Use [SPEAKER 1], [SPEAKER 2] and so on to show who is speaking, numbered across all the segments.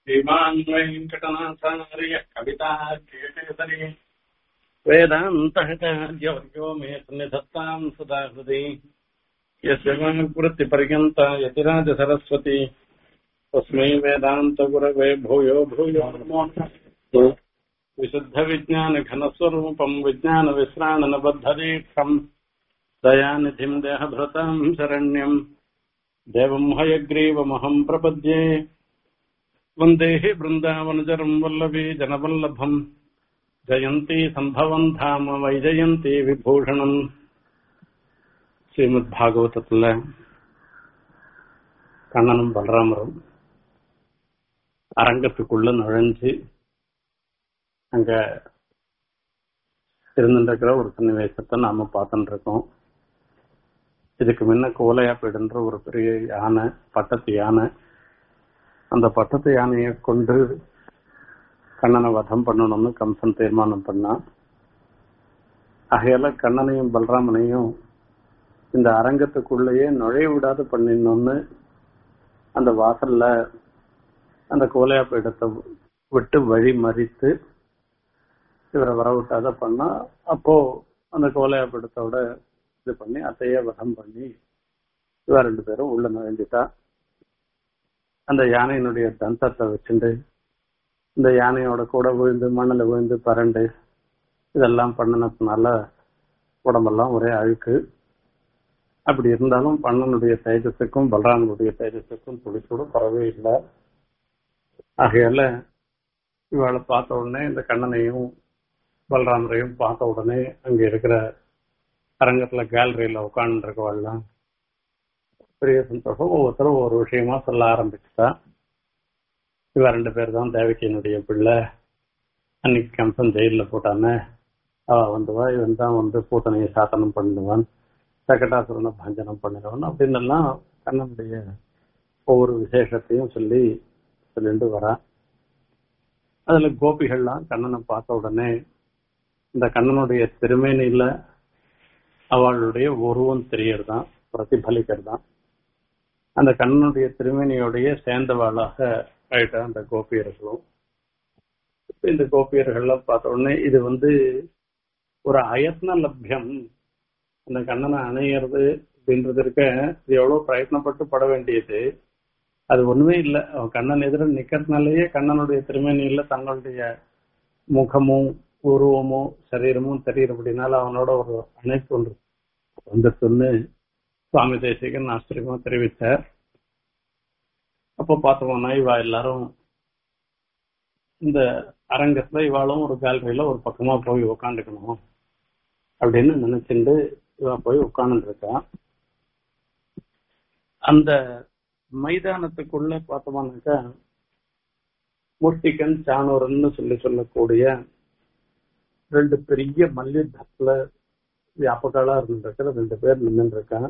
[SPEAKER 1] श्रीमान् वेङ्कटनाथार्य कवितार्केतरी वेदान्तहृदयवर्यो मे सन्निधत्ताम् सदा हृदि यस्य वाक्वृत्तिपर्यन्ता यतिराजसरस्वती तस्मै वेदान्तगुरवे भूयो भूयो नमो नमः विशुद्धविज्ञानघनस्वरूपम् विज्ञानविश्राणनबद्धदीक्षम् दयानिधिम् देहभृताम् शरण्यम् देवम् हयग्रीवमहम् प्रपद्ये वन्देहि बृन्दावनजरम् वल्लभी जनवल्लभम् जयन्ती सम्भवम् धाम வைஜயந்தி விபூஷணம் ஸ்ரீமத் பாகவதத்துல கண்ணனும் பலராமரும் அரங்கத்துக்குள்ள நுழைஞ்சு அங்க இருந்துருக்கிற ஒரு சன்னிவேசத்தை நாம பார்த்துட்டு இருக்கோம் இதுக்கு முன்ன கோலையாப்பேடுன்ற ஒரு பெரிய யானை பட்டத்து யானை அந்த பட்டத்து யானையை கொண்டு கண்ணனை வதம் பண்ணணும்னு கம்சன் தீர்மானம் பண்ணான் ஆகையால கண்ணனையும் பலராமனையும் இந்த அரங்கத்துக்குள்ளேயே நுழைய விடாது பண்ணிடணும்னு அந்த வாசல்ல அந்த கோலையாப்பேடத்தை விட்டு வழி மறித்து இவரை வரவிட்டாத பண்ணா அப்போ அந்த கோலையாப்பேடத்தோட இது பண்ணி அத்தைய வதம் பண்ணி இவ ரெண்டு பேரும் உள்ள நுழைஞ்சிட்டா அந்த யானையினுடைய தந்தத்தை வச்சுட்டு இந்த யானையோட கூட விழுந்து மண்ணில் விழுந்து பரண்டு இதெல்லாம் பண்ணினதுனால உடம்பெல்லாம் ஒரே அழுக்கு அப்படி இருந்தாலும் பண்ணனுடைய தேஜஸுக்கும் பலராமனுடைய தேஜஸுக்கும் துளிச்சூட பரவே இல்லை ஆகையால இவளை பார்த்த உடனே இந்த கண்ணனையும் பலராமரையும் பார்த்த உடனே அங்க இருக்கிற அரங்கத்துல கேலரியில உட்கார்ந்து இருக்கவாள்லாம் பெரிய சந்தோஷம் ஒவ்வொருத்தரும் ஒரு விஷயமா சொல்ல ஆரம்பிச்சுட்டா இவ ரெண்டு பேர் தான் தேவகியினுடைய பிள்ளை அன்னைக்கு கம்சன் ஜெயில போட்டானே அவ வந்துவா இவன் தான் வந்து பூத்தனையை சாத்தனம் பண்ணுவான் சகட்டாசுரனை பஞ்சனம் பண்ணிடுவான் அப்படின்னு எல்லாம் கண்ணனுடைய ஒவ்வொரு விசேஷத்தையும் சொல்லி சொல்லிட்டு வரா அதுல கோபிகள்லாம் கண்ணனை பார்த்த உடனே இந்த கண்ணனுடைய திருமேனியில அவளுடைய உருவம் தெரியறதான் பிரதிபலிக்கிறதான் அந்த கண்ணனுடைய திருமேனியோடைய சேர்ந்தவாளாக ஆயிட்டா அந்த கோபியர்களும் இந்த கோபியர்கள்லாம் பார்த்த உடனே இது வந்து ஒரு அயத்ன லப்யம் அந்த கண்ணனை அணையிறது அப்படின்றது இருக்க இது எவ்வளவு பிரயத்னப்பட்டு பட வேண்டியது அது ஒண்ணுமே இல்லை அவன் கண்ணன் எதிர நிக்கிறதுனாலயே கண்ணனுடைய திருமேனியில தங்களுடைய முகமும் உருவமும் சரீரமும் தெரியுறபடினால அவனோட ஒரு அணைப்பு ஒன்று வந்துட்டுன்னு சுவாமி தேசிகன் ஆச்சரியமா தெரிவித்தார் அப்போ பார்த்தோம்னா இவா எல்லாரும் இந்த அரங்கத்துல இவாளும் ஒரு கேலரியில ஒரு பக்கமா போய் உக்காந்துக்கணும் அப்படின்னு நினைச்சுட்டு இவ போய் உட்கார்ந்து இருக்கா அந்த மைதானத்துக்குள்ள பார்த்தோம்னாக்கா முட்டிக்கன் சானூரன்னு சொல்லி சொல்லக்கூடிய ரெண்டு பெரிய மல்யுத்தத்துல வியாபகாலா இருந்திருக்கிற ரெண்டு பேர் நின்று இருக்கான்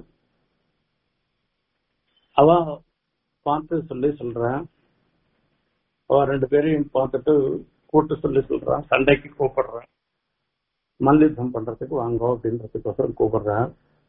[SPEAKER 1] அவ பார்த்து சொல்லி சொல்றான் அவ ரெண்டு பேரையும் பார்த்துட்டு கூட்டு சொல்லி சொல்றான் சண்டைக்கு கூப்பிடுறான் மல்யுத்தம் பண்றதுக்கு வாங்கோ அப்படின்றதுக்கோசரம் கூப்பிடுறான்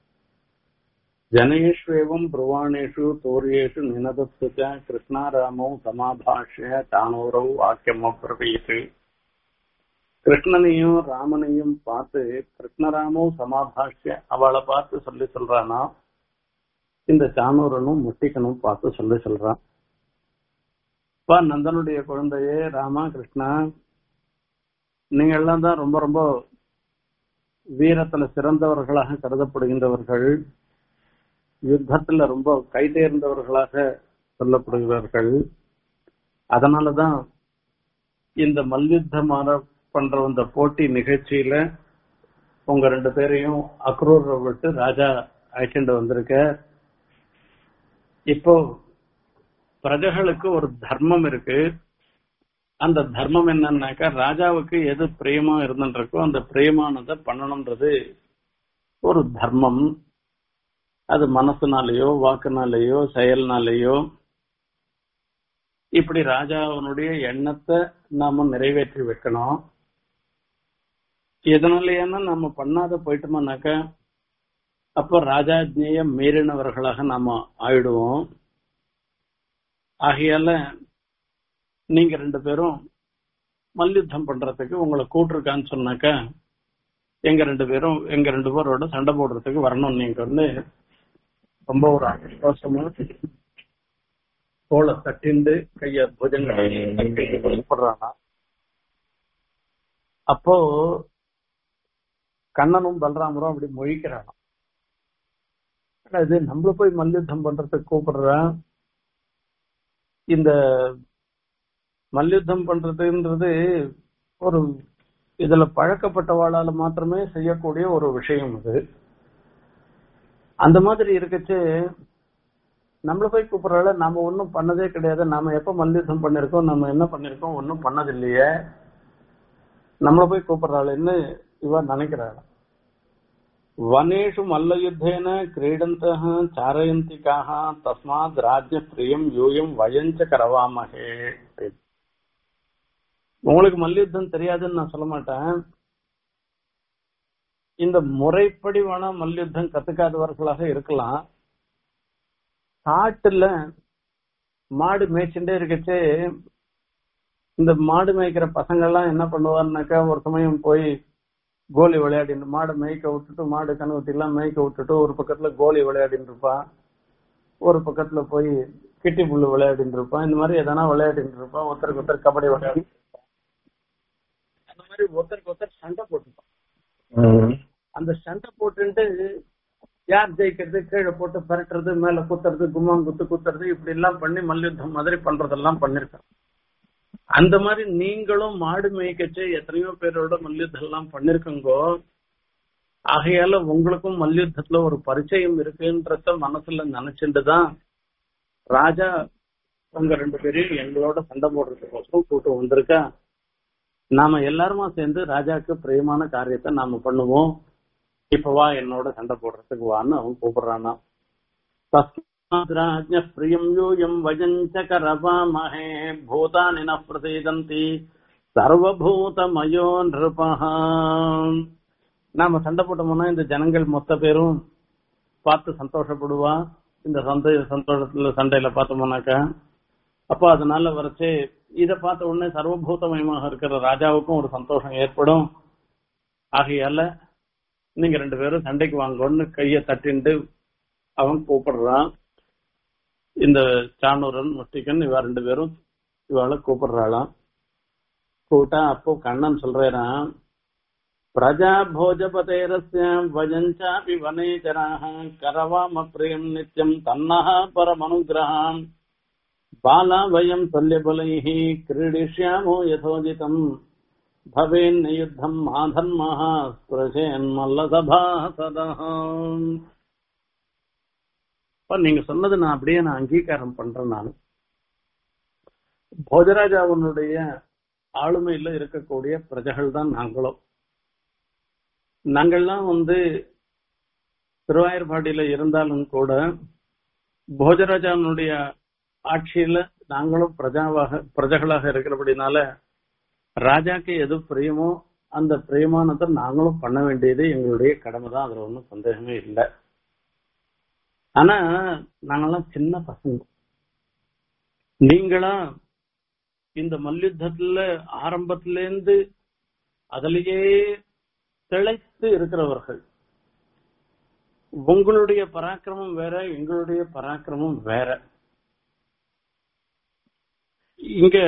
[SPEAKER 1] ஜனேஷ்வேவம் புருவாணேஷு தோரியேஷு நினதத்து கிருஷ்ணாராமோ சமாபாஷ்ய தானோரவ் வாக்கியமோ பிரவீத்து கிருஷ்ணனையும் ராமனையும் பார்த்து கிருஷ்ணராமோ சமாபாஷ்ய அவளை பார்த்து சொல்லி சொல்றானா இந்த சானூரனும் முட்டிக்கனும் பார்த்து சொல்லி சொல்றான் பா நந்தனுடைய குழந்தையே ராமா கிருஷ்ணா நீங்க எல்லாம் தான் ரொம்ப ரொம்ப வீரத்துல சிறந்தவர்களாக கருதப்படுகின்றவர்கள் யுத்தத்துல ரொம்ப கை தேர்ந்தவர்களாக சொல்லப்படுகிறார்கள் அதனாலதான் இந்த மல்யுத்தமான பண்ற இந்த போட்டி நிகழ்ச்சியில உங்க ரெண்டு பேரையும் அக்ரூரை விட்டு ராஜா அழைச்சிட்டு வந்திருக்க இப்போ பிரஜைகளுக்கு ஒரு தர்மம் இருக்கு அந்த தர்மம் என்னன்னாக்கா ராஜாவுக்கு எது பிரேமா இருந்துருக்கோ அந்த பிரேமானதை பண்ணணும்ன்றது ஒரு தர்மம் அது மனசுனாலேயோ வாக்குனாலேயோ செயல்னாலேயோ இப்படி ராஜாவினுடைய எண்ணத்தை நாம நிறைவேற்றி வைக்கணும் எதனாலேயான நம்ம பண்ணாத போயிட்டோம்னாக்கா அப்ப ராஜாஜ்ஞைய மீறினவர்களாக நாம ஆயிடுவோம் ஆகையால நீங்க ரெண்டு பேரும் மல்யுத்தம் பண்றதுக்கு உங்களை கூட்டிருக்கான்னு சொன்னாக்கா எங்க ரெண்டு பேரும் எங்க ரெண்டு பேரோட சண்டை போடுறதுக்கு வரணும் நீங்க வந்து ரொம்ப ஒரு ஆக்ரோஷமா தோலை தட்டிண்டு கைய புஜங்க போடுறானா அப்போ கண்ணனும் பலராமரும் அப்படி மொழிக்கிறானா ஆனா இது நம்மள போய் மல்யுத்தம் பண்றதுக்கு கூப்பிடுறான் இந்த மல்யுத்தம் பண்றதுன்றது ஒரு இதுல பழக்கப்பட்டவாளால மாத்திரமே செய்யக்கூடிய ஒரு விஷயம் அது அந்த மாதிரி இருக்கச்சு நம்மள போய் கூப்பிடுறால நாம ஒன்னும் பண்ணதே கிடையாது நாம எப்ப மல்யுத்தம் பண்ணிருக்கோம் நம்ம என்ன பண்ணிருக்கோம் ஒன்னும் பண்ணது இல்லையே நம்மள போய் கூப்பிடுறாள்னு இவ நினைக்கிறாள் வனேஷு மல்லயுத்தேன கிரீடந்தः சாரயந்திகாः தஸ்மாத் ராஜ்ய பிரியம் யூயம் வயஞ்ச கரவாமகே உங்களுக்கு மல்யுத்தம் தெரியாதுன்னு நான் சொல்ல மாட்டேன் இந்த முறைப்படி வேணா மல்யுத்தம் கத்துக்காதவர்களாக இருக்கலாம் காட்டுல மாடு மேய்ச்சுட்டே இருக்கச்சே இந்த மாடு மேய்க்கிற பசங்க எல்லாம் என்ன பண்ணுவாருனாக்கா ஒரு சமயம் போய் கோலி விளையாடிட்டு மாடை மேய்க்க விட்டுட்டு மாடு கணுவத்தி எல்லாம் மேய்க்க விட்டுட்டு ஒரு பக்கத்துல கோலி விளையாடிட்டு இருப்பான் ஒரு பக்கத்துல போய் கிட்டி புல்லு விளையாடிட்டு இருப்பான் இந்த மாதிரி எதனா விளையாடிட்டு இருப்பான் ஒருத்தருக்கு ஒருத்தர் கபடி விளையாடி அந்த மாதிரி ஒருத்தருக்கு ஒருத்தர் சண்டை போட்டுப்பான் அந்த சண்டை போட்டுட்டு யார் ஜெயிக்கிறது கீழே போட்டு பரட்டுறது மேல குத்துறது கும்மாம் குத்து குத்துறது இப்படி எல்லாம் பண்ணி மல்யுத்தம் மாதிரி பண்றதெல்லாம் பண்ணிருக்காங்க அந்த மாதிரி நீங்களும் மாடு மேய்க்கச்சு எத்தனையோ பேரோட மல்யுத்தம் எல்லாம் பண்ணிருக்கங்கோ ஆகையால உங்களுக்கும் மல்யுத்தத்துல ஒரு பரிச்சயம் இருக்குன்றத மனசுல நினைச்சுட்டு தான் ராஜா உங்க ரெண்டு பேரையும் எங்களோட சண்டை போடுறதுக்கோசரம் கூட்டு வந்திருக்கா நாம எல்லாருமா சேர்ந்து ராஜாக்கு பிரியமான காரியத்தை நாம பண்ணுவோம் இப்ப வா என்னோட சண்டை போடுறதுக்கு வான்னு அவன் கூப்பிடுறானா ராஜ்ய பிரியம் யூயம் வஜஞ்ச கரவாமஹே பூதானி ந பிரசீதந்தி சர்வபூதமயோ நிருபஹா நாம சண்டை போட்டோம்னா இந்த ஜனங்கள் மொத்த பேரும் பார்த்து சந்தோஷப்படுவா இந்த சந்தை சந்தோஷத்துல சண்டையில பார்த்தோம்னாக்கா அப்போ அதனால வரைச்சு இத பார்த்த உடனே சர்வபூதமயமாக இருக்கிற ராஜாவுக்கும் ஒரு சந்தோஷம் ஏற்படும் ஆகையால நீங்க ரெண்டு பேரும் சண்டைக்கு வாங்கன்னு கைய தட்டிண்டு அவன் கூப்பிடுறான் இந்த சாணூரன் முஷ்டிகன் இவ ரெண்டு பேரும் இவாளை கூப்பிடுறாளாம் கூட்டா அப்போ கண்ணன் சொல்றான் பிரஜா போஜபதேரஸ்ய வஜஞ்சாபி வனேச்சராக கரவாம பிரியம் நித்யம் தன்னஹ பரமனுகிரகாம் பாலா வயம் தொல்யபலைः क्रीडिष्यामो यथोदितम् भवेन्न युद्धम् आधर्मः स्पृशेन्मल्लसभासदः இப்ப நீங்க சொன்னது நான் அப்படியே நான் அங்கீகாரம் பண்றேன் நான் போஜராஜாவனுடைய ஆளுமையில இருக்கக்கூடிய பிரஜைகள் தான் நாங்களும் நாங்கள்லாம் வந்து திருவாயூர்பாடியில இருந்தாலும் கூட போஜராஜாவனுடைய ஆட்சியில நாங்களும் பிரஜாவாக பிரஜைகளாக இருக்கிறபடினால ராஜாக்கு எது பிரியமோ அந்த பிரியமானதை நாங்களும் பண்ண வேண்டியது எங்களுடைய கடமை தான் அதுல ஒன்றும் சந்தேகமே இல்லை ஆனா நாங்கெல்லாம் சின்ன பசங்க நீங்களா இந்த மல்யுத்தத்துல ஆரம்பத்துல இருந்து அதிலேயே திளைத்து இருக்கிறவர்கள் உங்களுடைய பராக்கிரமம் வேற எங்களுடைய பராக்கிரமம் வேற இங்க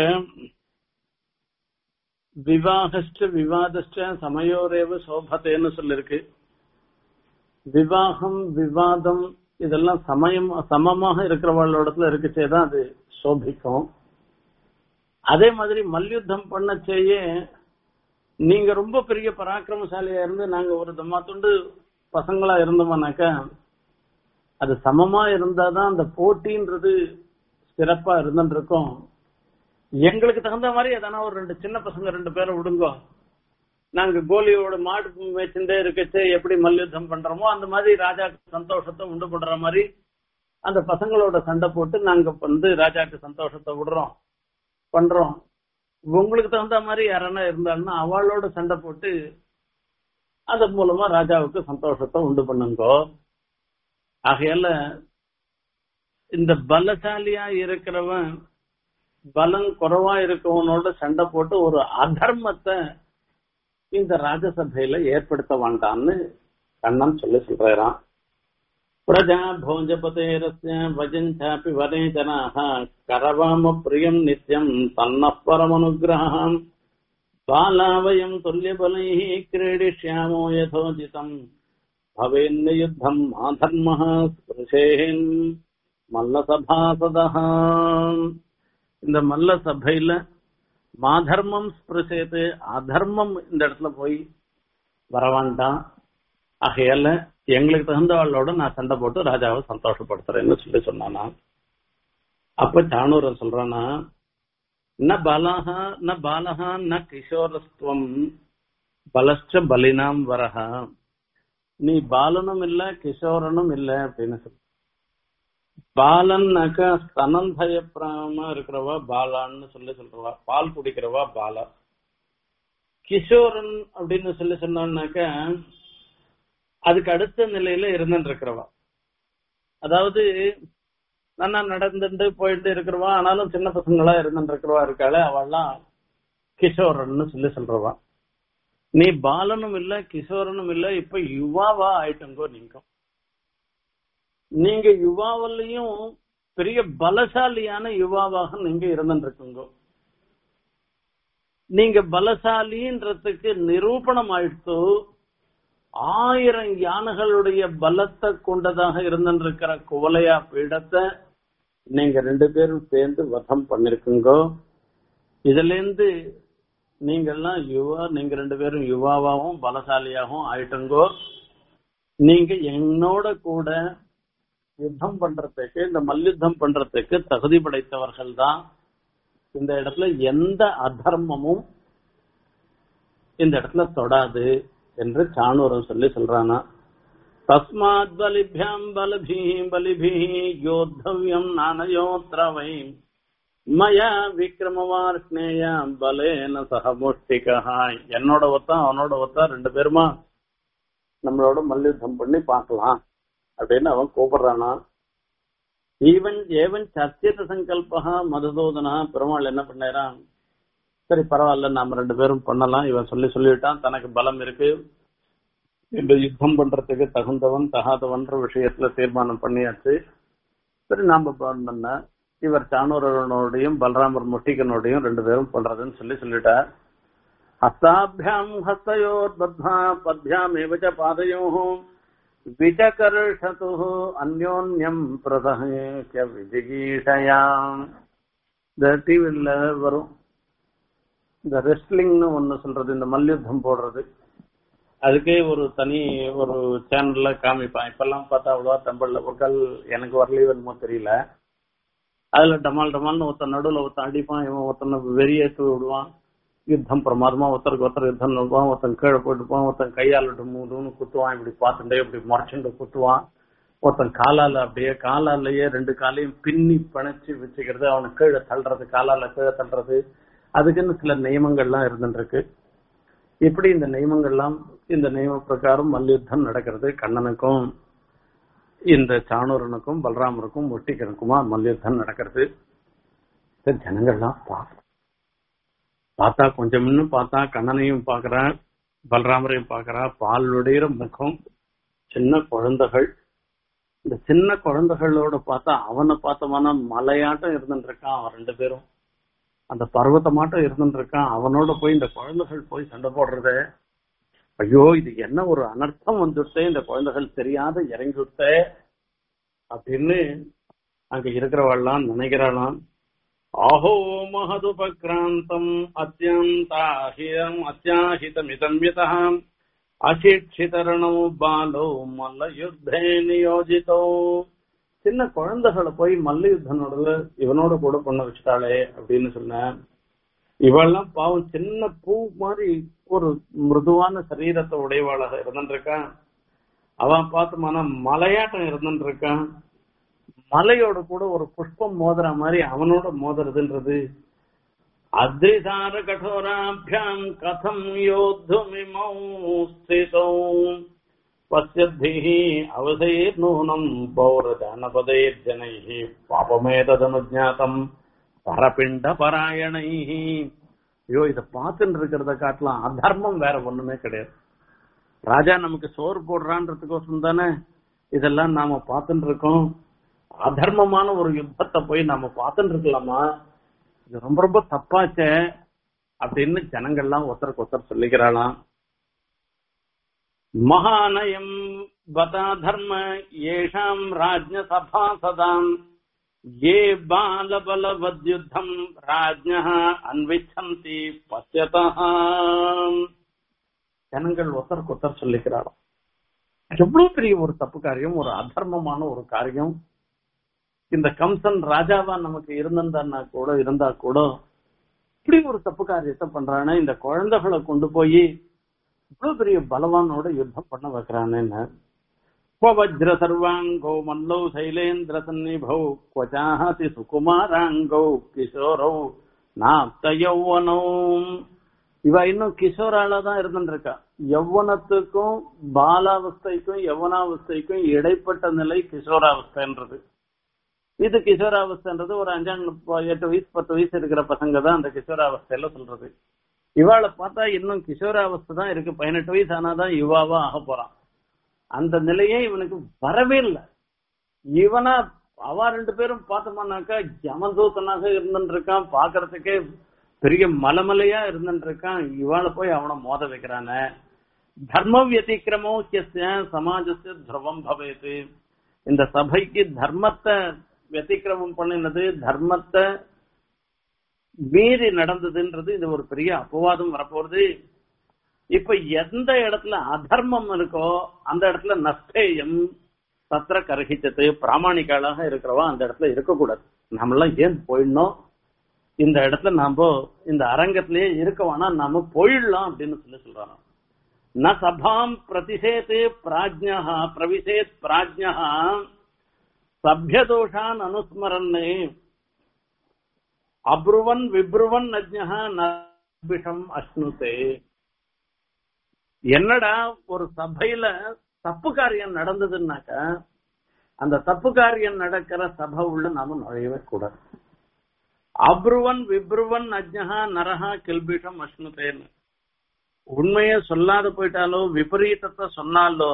[SPEAKER 1] விவாகஸ்ட விவாதஸ்ட சமயோரேவ சோபத்தேன்னு சொல்லிருக்கு விவாகம் விவாதம் இதெல்லாம் சமயம் சமமாக இருக்கிறவங்களோடத்துல இருக்குச்சே தான் அது சோபிக்கும் அதே மாதிரி மல்யுத்தம் பண்ணச்சேயே நீங்க ரொம்ப பெரிய பராக்கிரமசாலியா இருந்து நாங்க ஒரு தம்மா துண்டு பசங்களா இருந்தோம்னாக்கா அது சமமா இருந்தாதான் அந்த போட்டின்றது சிறப்பா இருந்துட்டு இருக்கும் எங்களுக்கு தகுந்த மாதிரி எதனா ஒரு ரெண்டு சின்ன பசங்க ரெண்டு பேரை விடுங்கோ நாங்க கோலியோட மாடு மேய்ச்சுட்டே இருக்கச்சு எப்படி மல்யுத்தம் பண்றோமோ அந்த மாதிரி ராஜாக்கு சந்தோஷத்தை உண்டு பண்ற மாதிரி அந்த பசங்களோட சண்டை போட்டு நாங்க வந்து ராஜாக்கு சந்தோஷத்தை விடுறோம் பண்றோம் உங்களுக்கு தகுந்த மாதிரி யாரனா இருந்தாலும் அவளோட சண்டை போட்டு அதன் மூலமா ராஜாவுக்கு சந்தோஷத்தை உண்டு பண்ணுங்கோ ஆகையால இந்த பலசாலியா இருக்கிறவன் பலம் குறைவா இருக்கவனோட சண்டை போட்டு ஒரு அதர்மத்தை இந்த ராஜசபையில ஏற்படுத்த வேண்டாம்னு கண்ணன் சொல்லி சொல்றாராம் பிரஜா போஜபதேரஸ்ய வஜஞ்சாப்பி வனே ஜனாக கரவாம பிரியம் நித்யம் தன்ன பரமனுகிரகம் பாலாவயம் துல்லியபலைः क्रीडिष्यामो यथोचितम् भवेन्न युद्धम् आधर्मः ஸ்பிருஷேன் மல்லசபாசதः இந்த மல்ல சபையில மாதர்மம் ஸ்பிருஷேத்து அதர்மம் இந்த இடத்துல போய் வரவாண்டாம் ஆகையால எங்களுக்கு தகுந்தவாளோட நான் சண்டை போட்டு ராஜாவை சந்தோஷப்படுத்துறேன்னு சொல்லி சொன்னானா அப்ப சாணூரன் சொல்றானா ந பலஹ ந பாலஹ ந கிஷோரஸ்துவம் பலஸ்ட பலினாம் வரஹ நீ பாலனும் இல்ல கிஷோரனும் இல்ல அப்படின்னு சொல்லு பாலன்னாக்க ஸ்தனந்தயப்பிராம இருக்கிறவா பாலான்னு சொல்லி சொல்றவா பால் குடிக்கிறவா பாலா கிஷோரன் அப்படின்னு சொல்லி சொன்னாக்க அதுக்கு அடுத்த நிலையில இருந்துட்டு இருக்கிறவா அதாவது நல்லா நடந்துட்டு போயிட்டு இருக்கிறவா ஆனாலும் சின்ன பசங்களா இருந்துட்டு இருக்கிறவா இருக்காளே அவள்லாம் கிஷோரன்னு சொல்லி சொல்றவா நீ பாலனும் இல்ல கிஷோரனும் இல்ல இப்ப யுவாவா ஆயிட்டங்கோ நீங்க நீங்க யுவாவிலையும் பெரிய பலசாலியான யுவாவாக நீங்க இருந்துட்டு இருக்குங்க நீங்க பலசாலின்றதுக்கு நிரூபணம் ஆயிடுத்து ஆயிரம் யானைகளுடைய பலத்தை கொண்டதாக இருந்திருக்கிற குவலையா பீடத்தை நீங்க ரெண்டு பேரும் சேர்ந்து வதம் பண்ணிருக்குங்க இதுல இருந்து நீங்கெல்லாம் யுவா நீங்க ரெண்டு பேரும் யுவாவாவும் பலசாலியாகவும் ஆயிட்டுங்கோ நீங்க என்னோட கூட யுத்தம் பண்றதுக்கு இந்த மல்யுத்தம் பண்றதுக்கு தகுதி படைத்தவர்கள் தான் இந்த இடத்துல எந்த அதர்மமும் இந்த இடத்துல தொடாது என்று சாணூரம் சொல்லி சொல்றானா தஸ்மாத் பலிபியாம் பலபி பலிபி யோத்தவியம் நானயோத்ரவை மயா விக்ரமவார்ஷ்ணேய பலேன சகமுஷ்டிகா என்னோட ஒத்தா அவனோட ஒத்தா ரெண்டு பேருமா நம்மளோட மல்யுத்தம் பண்ணி பார்க்கலாம் அப்படின்னு அவன் கூப்பிடுறானா ஈவன் ஏவன் சர்ச்சித சங்கல்பா மதுசூதனா பெருமாள் என்ன பண்ணாரான் சரி பரவாயில்ல நாம ரெண்டு பேரும் பண்ணலாம் இவன் சொல்லி சொல்லிவிட்டான் தனக்கு பலம் இருக்கு இந்த யுத்தம் பண்றதுக்கு தகுந்தவன் தகாதவன்ற விஷயத்துல தீர்மானம் பண்ணியாச்சு சரி நாம பண்ண இவர் சாணூரனோடையும் பலராமர் முட்டிகனோடையும் ரெண்டு பேரும் பண்றதுன்னு சொல்லி சொல்லிட்டார் ஹஸ்தாபியாம் ஹஸ்தயோர் பத்மா பத்யாம் ஏவச்ச பாதையோம் விஜகர்ஷது அந்யோன்யம் பிரதஹ விஜிகீஷயாம் இந்த டிவில வரும் இந்த ரெஸ்லிங்னு ஒண்ணு சொல்றது இந்த மல்யுத்தம் போடுறது அதுக்கே ஒரு தனி ஒரு சேனல்ல காமிப்பான் இப்பெல்லாம் பார்த்தா அவ்வளவா தமிழ்ல ஒரு கால் எனக்கு வரலையோ என்னமோ தெரியல அதுல டமால் டமால்னு ஒருத்தன் நடுவுல ஒருத்தன் அடிப்பான் இவன் ஒருத்தனை வெறியேற்றி விடுவான் யுத்தம் பிரமாதமா ஒருத்தருக்கு ஒருத்தர் யுத்தம் நடப்பான் ஒருத்தன் கீழே போயிட்டுப்பான் ஒருத்தன் கையால் மூதுன்னு குத்துவான் இப்படி பார்த்துட்டே இப்படி முறைச்சுட்டு குத்துவான் ஒருத்தன் காலால அப்படியே காலாலேயே ரெண்டு காலையும் பின்னி பிணைச்சு வச்சுக்கிறது அவனை கீழே தள்ளுறது காலால கீழே தள்ளுறது அதுக்குன்னு சில நியமங்கள்லாம் இருந்துட்டு இருக்கு இப்படி இந்த நியமங்கள்லாம் இந்த நியம பிரகாரம் மல்யுத்தம் நடக்கிறது கண்ணனுக்கும் இந்த சாணூரனுக்கும் பலராமருக்கும் ஒட்டிக்கனுக்குமா மல்யுத்தம் நடக்கிறது சரி ஜனங்கள்லாம் பார்க்க பார்த்தா கொஞ்சம் இன்னும் பார்த்தா கண்ணனையும் பாக்குறான் பலராமரையும் பாக்குறா பாலுடைய முகம் சின்ன குழந்தைகள் இந்த சின்ன குழந்தைகளோட பார்த்தா அவனை பார்த்தவனா மலையாட்டம் இருந்துட்டு இருக்கான் அவன் ரெண்டு பேரும் அந்த பர்வத்தமாட்டம் இருந்துட்டு இருக்கான் அவனோட போய் இந்த குழந்தைகள் போய் சண்டை போடுறது ஐயோ இது என்ன ஒரு அனர்த்தம் வந்துட்டே இந்த குழந்தைகள் தெரியாத இறங்கி விட்டே அப்படின்னு அங்க இருக்கிறவாள்லாம் நினைக்கிறாளாம் ஆஹோ மகதுபக்ராந்தம் அத்தியந்தாஹிதம் அத்தியாஹிதமிதம் யதாம் அசிக்ஷிதரணோ பாலோ மல்ல யுத்தே நியோஜிதோ சின்ன குழந்தைகளை போய் மல்ல யுத்தனோட இவனோட கூட பண்ண வச்சுட்டாளே அப்படின்னு சொன்ன இவெல்லாம் பாவம் சின்ன பூ மாதிரி ஒரு மிருதுவான சரீரத்தை உடையவாளாக இருந்துருக்கான் அவன் பார்த்தோம்னா மலையாட்டம் இருந்துருக்கான் மலையோட கூட ஒரு புஷ்பம் மோதுற மாதிரி அவனோட மோதுறதுன்றது அத்ரிசார கடோராபியாம் கதம் யோத்துமிமௌ ஸ்திதோ பசியத்திः அவசைர்நூனம் பௌரஜானபதைர்ஜனைः பாபமேததனுஜாத்தம் பரபிண்ட பராயணை ஐயோ இத பார்த்துட்டு இருக்கிறத காட்டலாம் அதர்மம் வேற ஒண்ணுமே கிடையாது ராஜா நமக்கு சோறு போடுறான்றதுக்கோசம் தானே இதெல்லாம் நாம பார்த்துட்டு இருக்கோம் அதர்மமான ஒரு யுத்தத்தை போய் நாம பார்த்துட்டு இருக்கலாமா இது ரொம்ப ரொம்ப தப்பாச்சே அப்படின்னு ஜனங்கள்லாம் ஒருத்தருக்கு ஒருத்தர் சொல்லிக்கிறாளாம் மகாநயம் பதா தர்ம ஏஷாம் ராஜ்ய சபா சதாம் ஏ பாலபலவத்யுத்தம் ராஜ்ய அன்விச்சந்தி பசியதா ஜனங்கள் ஒருத்தருக்கு ஒருத்தர் சொல்லிக்கிறாராம் எவ்வளவு பெரிய ஒரு தப்பு காரியம் ஒரு அதர்மமான ஒரு காரியம் இந்த கம்சன் ராஜாவா நமக்கு இருந்திருந்தான்னா கூட இருந்தா கூட இப்படி ஒரு தப்பு காரியத்தை பண்றானே இந்த குழந்தைகளை கொண்டு போய் இவ்வளவு பெரிய பலவானோட யுத்தம் பண்ண வைக்கிறானேன்னு வஜ்ர சர்வாங்கோ மல்லௌ சைலேந்திர சந்நிபௌ கொச்சாஹதி சுகுமாராங்கௌ கிஷோரௌ நாப்த யௌவனோ இவ இன்னும் கிஷோரால தான் இருந்துருக்கா யௌவனத்துக்கும் பாலாவஸ்தைக்கும் யவனாவஸ்தைக்கும் இடைப்பட்ட நிலை கிஷோராவஸ்தைன்றது இது கிஷோராவஸ்தைன்றது ஒரு அஞ்சாம் எட்டு வயசு பத்து வயசு இருக்கிற பசங்க தான் அந்த கிஷோராவஸ்தையில சொல்றது இவாளை பார்த்தா இன்னும் கிஷோராவஸ்தை தான் இருக்கு பதினெட்டு வயசு ஆனாதான் யுவாவா ஆக போறான் அந்த நிலையே இவனுக்கு வரவே இல்லை இவனா அவ ரெண்டு பேரும் பார்த்தோம்னாக்கா யமதூத்தனாக இருந்துட்டு இருக்கான் பாக்குறதுக்கே பெரிய மலமலையா இருந்துட்டு இருக்கான் இவாளை போய் அவனை மோத வைக்கிறானே தர்ம வியதிக்கிரமோ சமாஜத்து துருவம் பவேது இந்த சபைக்கு தர்மத்தை வத்திக்கிரமம் பண்ணினது தர்மத்தை மீறி நடந்ததுன்றது இது ஒரு பெரிய அபவாதம் வரப்போறது இப்ப எந்த இடத்துல அதர்மம் இருக்கோ அந்த இடத்துல நஷ்டேயம் சத்திர கரகிச்சத்து பிராமணிக்காளாக இருக்கிறவா அந்த இடத்துல இருக்கக்கூடாது நம்மளாம் ஏன் போயிடணும் இந்த இடத்துல நாம இந்த அரங்கத்திலேயே இருக்க வேணா நாம போயிடலாம் அப்படின்னு சொல்லி சொல்றாங்க ந சபாம் பிரதிஷேத் பிராஜ்யா பிரவிசேத் பிராஜ்யா சபியதோஷான் அனுஸ்மரன் அப்ருவன் விப்ருவன் அஜ்ஞா நபிஷம் அஷ்ணுதே என்னடா ஒரு சபையில தப்பு காரியம் நடந்ததுன்னாக்க அந்த தப்பு காரியம் நடக்கிற சபை உள்ள நாம நுழையவே கூடாது அப்ருவன் விப்ருவன் அஜ்ஞா நரஹா கில்பிஷம் அஷ்ணுதேன்னு உண்மைய சொல்லாத போயிட்டாலோ விபரீதத்தை சொன்னாலோ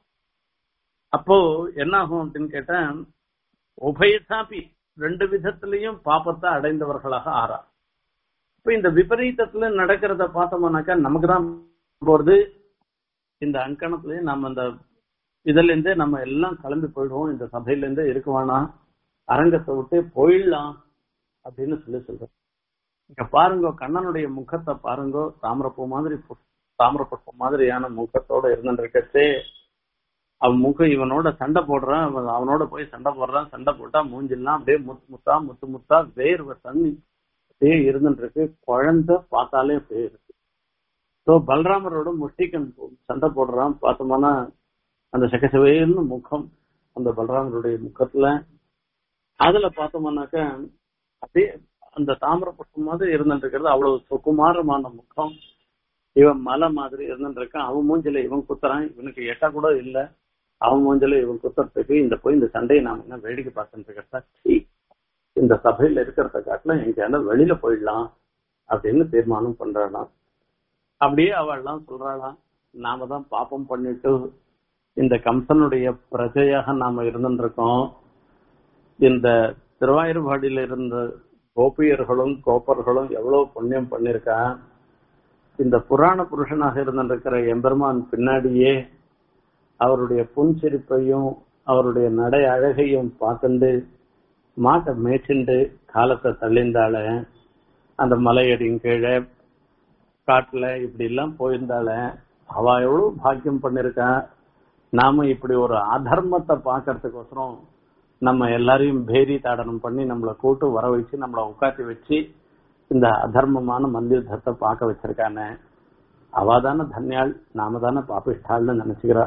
[SPEAKER 1] அப்போ என்ன ஆகும் அப்படின்னு கேட்டா உபயசாபி ரெண்டு விதத்திலையும் பாப்பத்தை அடைந்தவர்களாக ஆறா இப்ப இந்த விபரீதத்துல நடக்கிறத பார்த்தோம்னாக்கா நமக்கு தான் போறது இந்த அங்கணத்திலேயே நம்ம இந்த இதுல இருந்தே நம்ம எல்லாம் கிளம்பி போயிடுவோம் இந்த சபையில இருந்தே இருக்க வேணாம் அரங்கத்தை விட்டு போயிடலாம் அப்படின்னு சொல்லி சொல்றோம் இங்க பாருங்க கண்ணனுடைய முகத்தை பாருங்க தாமிரப்பூ மாதிரி தாமிர புஷ்பம் மாதிரியான முகத்தோட இருந்துருக்கச்சே அவன் முகம் இவனோட சண்டை போடுறான் அவன் அவனோட போய் சண்டை போடுறான் சண்டை போட்டா மூஞ்சிலாம் அப்படியே முத்து முத்தா முத்து முத்தா வேர்வை தண்ணி அப்படியே இருந்துட்டு இருக்கு குழந்தை பார்த்தாலே அப்படியே இருக்கு ஸோ பலராமரோட முஷ்டிகன் சண்டை போடுறான் பார்த்தோம்னா அந்த சகசவேல்னு முகம் அந்த பலராமருடைய முகத்துல அதுல பார்த்தோம்னாக்க அப்படியே அந்த தாமிர புஷ்பம் மாதிரி இருந்துட்டு இருக்கிறது அவ்வளவு சுகுமாரமான முகம் இவன் மலை மாதிரி இருந்துட்டு இருக்கான் அவன் மூஞ்சில இவன் குத்துறான் இவனுக்கு எட்டா கூட இல்ல அவன் மூஞ்சில இவன் குத்துறதுக்கு இந்த போய் இந்த சண்டையை நாம என்ன வேடிக்கை பார்த்துட்டு இருக்கிறதா இந்த சபையில இருக்கிறத காட்டில எங்கேயாவது வெளியில போயிடலாம் அப்படின்னு தீர்மானம் பண்றாளாம் அப்படியே அவள்லாம் சொல்றாளாம் நாம தான் பாப்பம் பண்ணிட்டு இந்த கம்சனுடைய பிரஜையாக நாம இருந்துட்டு இருக்கோம் இந்த திருவாயூர்பாடியில இருந்த கோபியர்களும் கோப்பர்களும் எவ்வளவு புண்ணியம் பண்ணிருக்கா இந்த புராண புருஷனாக இருந்திருக்கிற எம்பெருமான் பின்னாடியே அவருடைய புன்சிரிப்பையும் அவருடைய நடை அழகையும் பார்த்துண்டு மாட்டை மேய்ச்சிண்டு காலத்தை தள்ளிந்தால அந்த மலையடியின் கீழே காட்டுல இப்படி எல்லாம் போயிருந்தால அவ எவ்வளவு பாக்கியம் பண்ணிருக்கா நாம இப்படி ஒரு அதர்மத்தை பாக்குறதுக்கோசரம் நம்ம எல்லாரையும் பேரி தாடனம் பண்ணி நம்மளை கூட்டு வர வச்சு நம்மளை உட்காத்தி வச்சு இந்த அதர்மமான மந்திரத்தை பார்க்க வச்சிருக்கானே அவ தானே தன்யாள் நாம தானே பாபிஷ்டாள்னு நினைச்சுக்கிறா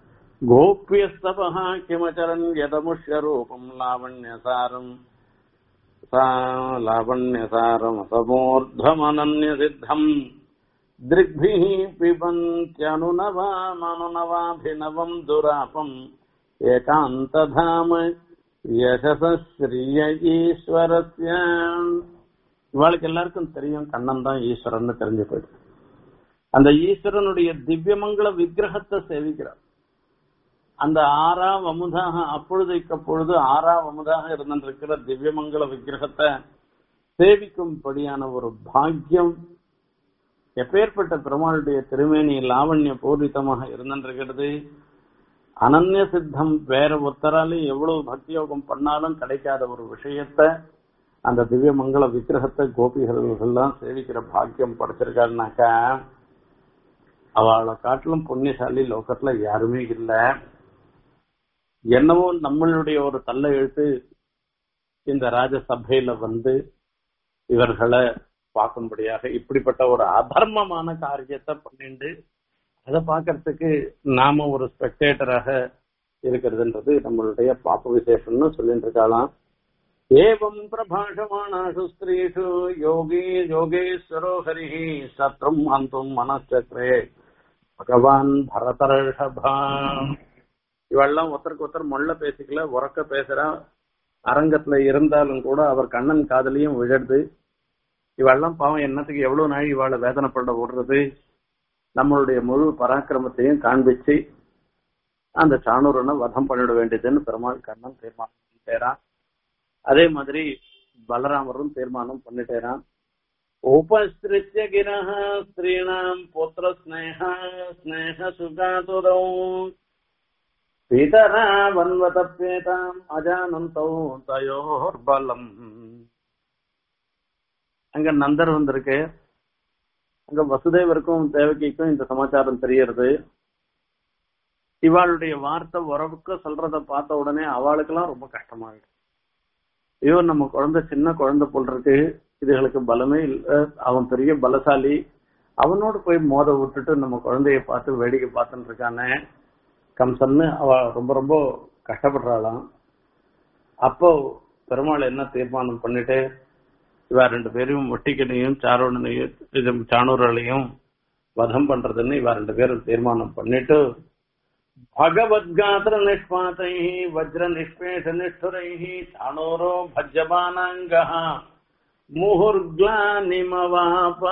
[SPEAKER 1] கோபியஸ்தபா கிமச்சரன் யதமுஷ்ய ரூபம் லாவண்யசாரம் லாவண்யசாரம் அசமூர்தமனன்ய சித்தம் दृग्भिः पिबन्त्यनुनवामनुनवाभिनवम् दुरापम् एकान्तधाम யசஸ்ரீய ஈஸ்வரஸ்ய இவாளுக்கு எல்லாருக்கும் தெரியும் கண்ணன் தான் ஈஸ்வரன் தெரிஞ்சு போயிடுது அந்த ஈஸ்வரனுடைய திவ்யமங்கள விக்கிரகத்தை சேவிக்கிறார் அந்த ஆறாம் அமுதாக அப்பொழுதைக்கு அப்பொழுது ஆறாம் அமுதாக இருந்திருக்கிற திவ்யமங்கள விக்கிரகத்தை சேவிக்கும்படியான ஒரு பாக்கியம் எப்பேற்பட்ட பெருமாளுடைய திருமேனி லாவண்ய பூரிதமாக இருந்திருக்கிறது அனன்ய சித்தம் வேற ஒருத்தராலையும் எவ்வளவு பக்தி யோகம் பண்ணாலும் கிடைக்காத ஒரு விஷயத்த அந்த திவ்ய மங்கள விக்கிரகத்தை கோபிகர்கள்லாம் சேவிக்கிற பாக்கியம் படைச்சிருக்காருனாக்கா அவளை காட்டிலும் புண்ணியசாலி லோகத்துல யாருமே இல்ல என்னவோ நம்மளுடைய ஒரு தள்ள எழுத்து இந்த ராஜசபையில வந்து இவர்களை பார்க்கும்படியாக இப்படிப்பட்ட ஒரு அதர்மமான காரியத்தை பண்ணிண்டு அதை பார்க்கறதுக்கு நாம ஒரு ஸ்பெக்டேட்டராக இருக்கிறதுன்றது நம்மளுடைய பாப்ப விசேஷம்னு சொல்லிட்டு இருக்கலாம் ஏவம் பிரபாஷமானாசு ஸ்திரீஷு யோகி யோகேஸ்வரோ ஹரி சத்ரும் அந்தும் மனச்சக்ரே பகவான் பரதர்ஷபா இவெல்லாம் ஒருத்தருக்கு ஒருத்தர் மொள்ள பேசிக்கல உறக்க பேசுறா அரங்கத்துல இருந்தாலும் கூட அவர் கண்ணன் காதலியும் விழருது இவெல்லாம் பாவம் என்னத்துக்கு எவ்வளவு நாள் இவாளை வேதனைப்பட விடுறது நம்மளுடைய முழு பராக்கிரமத்தையும் காண்பிச்சு அந்த சாணூரனை வதம் பண்ணிட வேண்டியதுன்னு பெருமாள் கண்ணன் தீர்மானம் பண்ணிட்டேரான் அதே மாதிரி பலராமரும் தீர்மானம் பண்ணிட்டேரான் உபஸ்திருத்திய கிரக ஸ்திரீணாம் புத்திர ஸ்னேக ஸ்னேக சுகாதுரௌ பிதரா வன்வதப்பேதாம் அஜானந்தௌ தயோர் பலம் அங்க நந்தர் வந்திருக்கு அங்க வசுதேவருக்கும் தேவகிக்கும் இந்த சமாச்சாரம் தெரியறது இவாளுடைய வார்த்தை உறவுக்கு சொல்றத பார்த்த உடனே அவளுக்கெல்லாம் ரொம்ப கஷ்டமாயிடும் ஐயோ நம்ம குழந்தை சின்ன குழந்தை போல் இருக்கு இதுகளுக்கு பலமே இல்ல அவன் பெரிய பலசாலி அவனோடு போய் மோத விட்டுட்டு நம்ம குழந்தைய பார்த்து வேடிக்கை பார்த்துட்டு இருக்கானே கம்சன்னு அவ ரொம்ப ரொம்ப கஷ்டப்படுறாளாம் அப்போ பெருமாள் என்ன தீர்மானம் பண்ணிட்டு இவ ரெண்டு பேரையும் ஒட்டிக்கனையும் சாரோடனையும் இது சாணூரலையும் வதம் பண்றதுன்னு இவ ரெண்டு பேரும் தீர்மானம் பண்ணிட்டு பகவத்காத்திர நிஷ்பாத்தை வஜ்ர நிஷ்பேஷ நிஷ்டுரை சாணூரோ பஜ்யமானாங்க முகுர்கிளானிமவாபா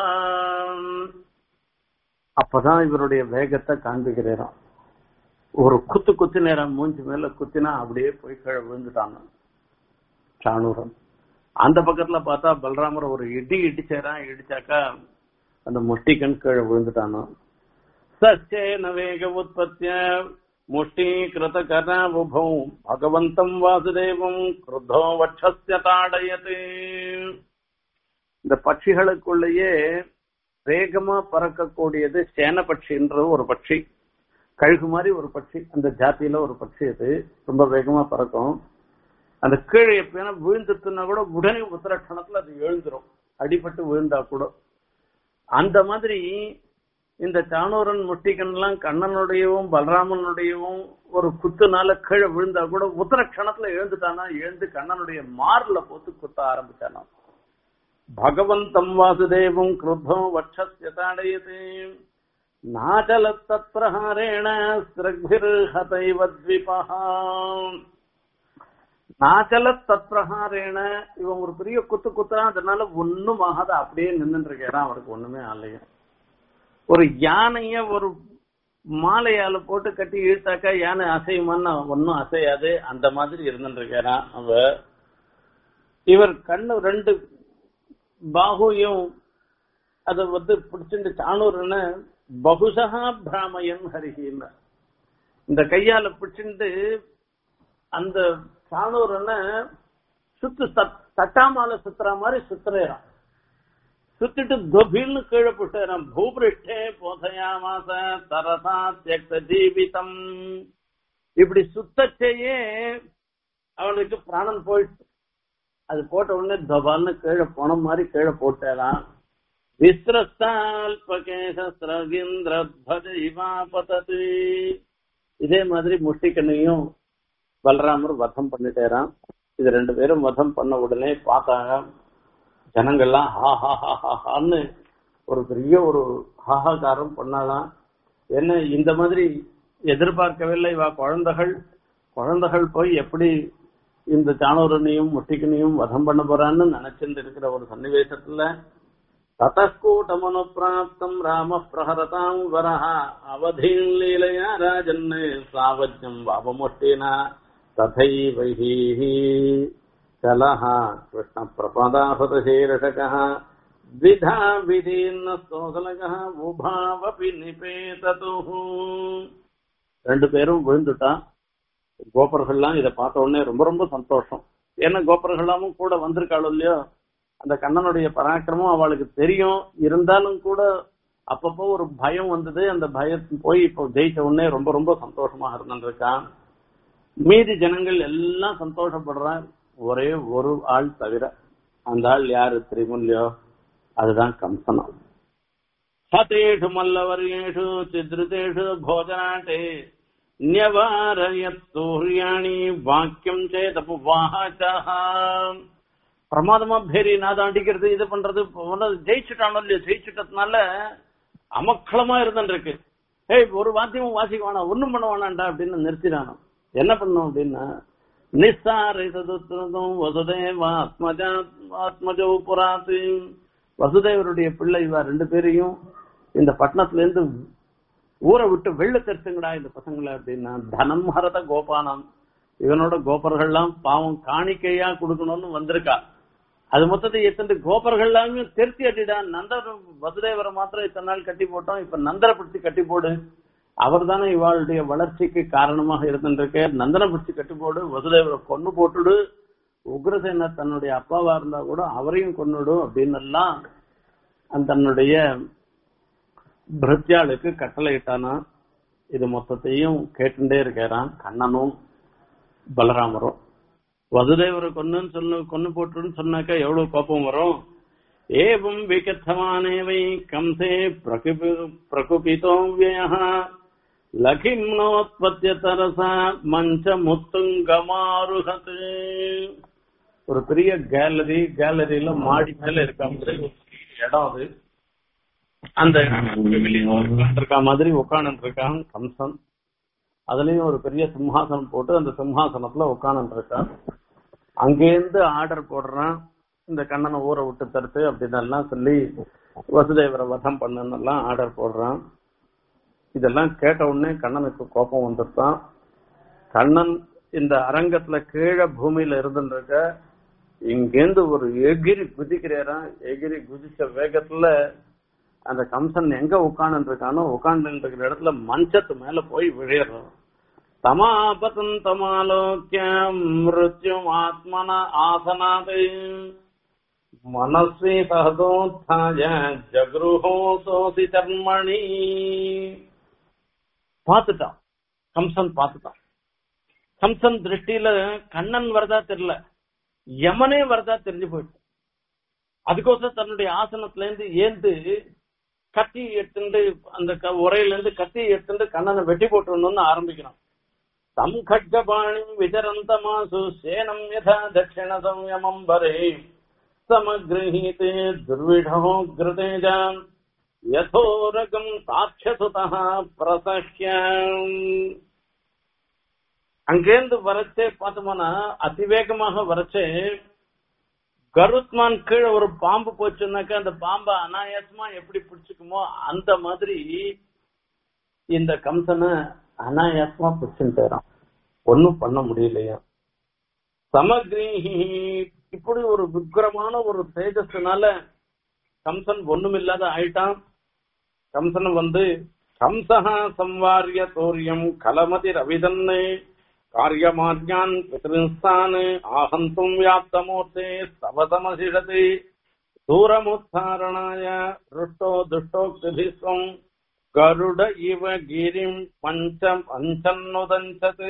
[SPEAKER 1] அப்பதான் இவருடைய வேகத்தை காண்பிக்கிறாராம் ஒரு குத்து குத்து நேரம் மூஞ்சி மேல குத்தினா அப்படியே போய் கீழே விழுந்துட்டாங்க சாணூரம் அந்த பக்கத்துல பார்த்தா பலராமர் ஒரு இடி இடிச்சாரான் இடிச்சாக்கா அந்த முஷ்டிகன் கீழே விழுந்துட்டானோ சச்சேன வேக உற்பத்திய முஷ்டி கிருத கராபுபௌ பகவந்தம் வாசுதேவம் கிருத்தோ வட்சஸ்ய தாடயத்து இந்த பட்சிகளுக்குள்ளேயே வேகமா பறக்கக்கூடியது சேன பட்சின்ற ஒரு பட்சி கழுகு மாதிரி ஒரு பட்சி அந்த ஜாத்தியில ஒரு பட்சி அது ரொம்ப வேகமா பறக்கும் அந்த கீழே எப்படின்னா விழுந்துட்டுனா கூட உடனே உத்தரட்சணத்துல அது எழுந்துரும் அடிபட்டு விழுந்தா கூட அந்த மாதிரி இந்த சாணூரன் முட்டிகன்லாம் கண்ணனுடையவும் பலராமனுடையவும் ஒரு குத்துனால கீழே விழுந்தா கூட உத்தரக்ஷணத்துல எழுந்துட்டானா எழுந்து கண்ணனுடைய மார்ல போட்டு குத்த ஆரம்பிச்சானா பகவந்தம் வாசுதேவம் கிருத்தம் வட்சஸ்ய தாடயதே நாச்சலத்தத்பிரஹாரேண ஸ்ரக்பிர்ஹதைவ த்விபஹா நாச்சல தத்பிரகாரேன இவன் ஒரு பெரிய குத்து குத்துறான் அதனால ஒண்ணும் ஆகாத அப்படியே நின்றுட்டு இருக்கான் அவருக்கு ஒண்ணுமே ஆலையா ஒரு யானைய ஒரு மாலையால போட்டு கட்டி இழுத்தாக்கா யானை அசையுமான்னு ஒன்னும் அசையாது அந்த மாதிரி இருந்துட்டு இருக்காரான் அவ இவர் கண்ணு ரெண்டு பாகுயும் அத வந்து பிடிச்சிட்டு சாணூர்னு பகுசகா பிராமயன் ஹரிஹின்னு இந்த கையால பிடிச்சிட்டு அந்த சாணூரன சுத்து தட்டாமால சுத்துற மாதிரி சுத்துறான் சுத்திட்டு தொபில்னு கீழே போட்டுறான் பூபிருஷ்டே போதையாமாச தரசா தியக்த ஜீவிதம் இப்படி சுத்தச்சேயே அவனுக்கு பிராணன் போயிட்டு அது போட்ட உடனே தபால்னு கீழே போன மாதிரி கீழே போட்டாரான் விஸ்ரஸ்தால்பகேசிந்திரத்வஜ இவா பதத்து இதே மாதிரி முஷ்டிக்கண்ணையும் பலராமர் வதம் பண்ணிட்டேரான் இது ரெண்டு பேரும் வதம் பண்ண உடனே பார்த்தாங்க ஜனங்கள்லாம் ஹா ஹா ஹா ஹா ஹான்னு ஒரு பெரிய ஒரு ஹாஹாகாரம் பண்ணாதான் என்ன இந்த மாதிரி எதிர்பார்க்கவில்லை வா குழந்தைகள் குழந்தைகள் போய் எப்படி இந்த சாணூரனையும் முட்டிக்கனையும் வதம் பண்ண போறான்னு நினைச்சிட்டு இருக்கிற ஒரு சன்னிவேசத்துல ததஸ்கூட்டமனு பிராப்தம் ராம பிரஹரதாம் வரஹ அவதீன் லீலையா ராஜன் சாவஜ்யம் வாபமுஷ்டினா ததைவைஹி கலஹ கிருஷ்ண பிரபதாசுதசீரஷகः द्विधा विधीर्न சோகலகः உபாவபி நிபேததுः ரெண்டு பேரும் விழுந்துட்டான் கோபர்கள்லாம் இதை பார்த்த உடனே ரொம்ப ரொம்ப சந்தோஷம் ஏன்னா கோபர்களாமும் கூட வந்திருக்காளோ இல்லையோ அந்த கண்ணனுடைய பராக்கிரமம் அவளுக்கு தெரியும் இருந்தாலும் கூட அப்பப்போ ஒரு பயம் வந்தது அந்த பயம் போய் இப்போ ஜெயிச்ச உடனே ரொம்ப ரொம்ப சந்தோஷமாக இருந்திருக்கான் மீதி ஜனங்கள் எல்லாம் சந்தோஷப்படுறான் ஒரே ஒரு ஆள் தவிர அந்த ஆள் யாரு தெரியுமோ இல்லையோ அதுதான் கம்சனம் ஹதேஷு மல்லவர்யேஷு சித்ருதேஷு போஜனாட்டே நியவாரயத்தூர்யாணி வாக்கியம் சேதப்பு வாச்சா பிரமாதமா பேரி நாதம் அடிக்கிறது இது பண்றது ஜெயிச்சுட்டானோ இல்லையா ஜெயிச்சுட்டதுனால அமக்களமா இருந்துருக்கு ஏய் ஒரு வாத்தியமும் வாசிக்க வேணாம் ஒண்ணும் பண்ண வேணாம்டா அப்படின்னு நிறுத்தினானோ என்ன பண்ணும் அப்படின்னா நிஸ்ஸாரிததும் வசுதேவ ஆத்மஜா ஆத்மஜோ புராத்து வசுதேவருடைய பிள்ளை இவா ரெண்டு பேரையும் இந்த பட்டணத்துல இருந்து ஊரை விட்டு வெள்ள தெரிச்சுங்கடா இந்த பசங்களை அப்படின்னா தனம் ஹரத கோபானம் இவனோட கோபர்கள்லாம் பாவம் காணிக்கையா கொடுக்கணும்னு வந்திருக்கா அது மொத்தத்தை எத்தனை கோபர்கள்லாமே திருத்தி அட்டிடா நந்தர் வசுதேவரை மாத்திரம் இத்தனை நாள் கட்டி போட்டோம் இப்ப நந்தரை பிடிச்சி கட்டி போடு அவர் தானே இவாளுடைய வளர்ச்சிக்கு காரணமாக இருந்துருக்கு நந்தனை பிடிச்சி கட்டி போடு வசுதேவரை கொண்டு போட்டுடு உக்ரசேனர் தன்னுடைய அப்பாவா இருந்தா கூட அவரையும் கொன்னுடும் அப்படின்னு எல்லாம் அந்த தன்னுடைய பிரத்யாளுக்கு கட்டளை இட்டானா இது மொத்தத்தையும் கேட்டுட்டே இருக்கிறான் கண்ணனும் பலராமரும் வசுதேவரை கொன்னுன்னு சொல்லு கொன்னு போட்டுன்னு சொன்னாக்கா எவ்வளவு கோபம் வரும் ஏவம் விகத்தமானேவை கம்சே பிரகுபி பிரகுபிதோ வியா லகிம்னோத்பத்திய தரசா மஞ்ச முத்துங்கமாருகத் ஒரு பெரிய கேலரி கேலரியில மாடி மேல இருக்க மாதிரி ஒரு இடம் அது அந்த இருக்க மாதிரி உட்காந்து இருக்கான் கம்சன் அதுலயும் ஒரு பெரிய சிம்ஹாசனம் போட்டு அந்த சிம்ஹாசனத்துல உட்காந்து இருக்கான் அங்கேருந்து ஆர்டர் போடுறான் இந்த கண்ணனை ஊரை விட்டு தருத்து அப்படின்னு எல்லாம் சொல்லி வசுதேவரை வதம் பண்ணுன்னு எல்லாம் ஆர்டர் போடுறான் இதெல்லாம் கேட்ட உடனே கண்ணனுக்கு கோபம் வந்துட்டான் கண்ணன் இந்த அரங்கத்துல கீழே பூமியில இருந்துருக்க இங்கேருந்து ஒரு எகிரி குதிக்கிறாராம் எகிரி குதிச்ச வேகத்துல அந்த கம்சன் எங்க உட்கார்ந்து இருக்கானோ உட்கார்ந்து இருக்கிற இடத்துல மஞ்சத்து மேல போய் விழையிறோம் தமாபதம் தமாலோக்கியம் மிருத்யும் ஆத்மன ஆசனாத் மனஸ்வி சகதோத்தாய ஜக்ருஹோ சோசி கர்மணி பார்த்துட்டான் கம்சன் பார்த்துட்டான் கம்சன் திருஷ்டியில கண்ணன் வரதா தெரியல யமனே வரதா தெரிஞ்சு போயிட்டு அதுக்கோசம் தன்னுடைய ஆசனத்துல இருந்து ஏந்து கத்தி எடுத்துட்டு அந்த க- உரையில இருந்து கத்தி எடுத்துட்டு கண்ணனை வெட்டி போட்டுடணும்னு ஆரம்பிக்கிறான் தம் खड्गपाणि विचरन्तमासु சேனம் யதா தட்சிண संयमम्बरे समगृहीते दुर्विढो घृतेजाम् यथोरगम् साक्ष्यसुतः प्रसह्य அங்கேருந்து வரச்சே பார்த்தோம்னா அதிவேகமாக வரச்சே கருத்மான் கீழே ஒரு பாம்பு போச்சுன்னாக்கா அந்த பாம்பை அனாயாசமா எப்படி பிடிச்சுக்குமோ அந்த மாதிரி இந்த கம்சனை அனாயாசமா பிடிச்சுட்டாராம் ஒன்னும் பண்ண முடியலையா சமக்ரீஹி இப்படி ஒரு விக்ரமான ஒரு தேஜஸ்னால கம்சன் ஒண்ணுமில்லாத ஆயிட்டான் கம்சன் வந்து கம்சஹா சம்வாரிய தோரியம் கலமதி ரவிதன்னு காரியமார்யான் பிதிருஸ்தான் ஆஹந்தும் வியாப்தமூர்த்தே ஸ்தவசமசிஷதி தூரமுத்தாரணாய ருஷ்டோ துஷ்டோக்திபிஸ்வம் கருட இவ கிரிம் பஞ்சம் பஞ்சன்னுதஞ்சது